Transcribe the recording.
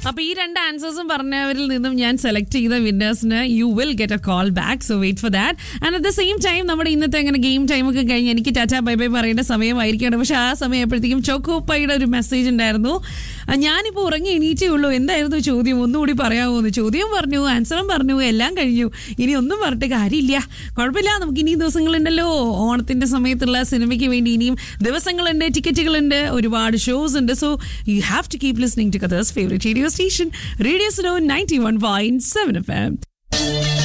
അപ്പൊ ഈ രണ്ട് ആൻസേഴ്സും പറഞ്ഞവരിൽ നിന്നും ഞാൻ സെലക്ട് ചെയ്ത വിന്നേഴ്സിന് you will get a call back so wait for that and at the same time നമ്മുടെ ഇന്നത്തെ അങ്ങനെ ഗെയിം ടൈം ഒക്കെ കഴിഞ്ഞ് എനിക്ക് ടാറ്റ ബൈ ബൈ പറയേണ്ട സമയമായിരിക്കണം പക്ഷെ ആ സമയപ്പോഴത്തേക്കും ചോക്കോപ്പയുടെ ഒരു മെസ്സേജ് ഉണ്ടായിരുന്നു ആ, ഞാനിപ്പോൾ ഉറങ്ങി എണീറ്റേ ഉള്ളൂ എന്തായിരുന്നു ചോദ്യം ഒന്നുകൂടി പറയാമോ എന്ന് ചോദ്യം പറഞ്ഞു ആൻസറും പറഞ്ഞു എല്ലാം കഴിഞ്ഞു ഇനി ഒന്നും പറഞ്ഞിട്ട് കാര്യമില്ല കുഴപ്പമില്ല നമുക്ക് ഇനിയും ദിവസങ്ങളുണ്ടല്ലോ ഓണത്തിന്റെ സമയത്തുള്ള സിനിമയ്ക്ക് വേണ്ടി ഇനിയും ദിവസങ്ങളുണ്ട് ടിക്കറ്റുകളുണ്ട് ഒരുപാട് ഷോസ് ഉണ്ട് so you have to keep listening to others favourite radio station radio slow ninety one point seven F M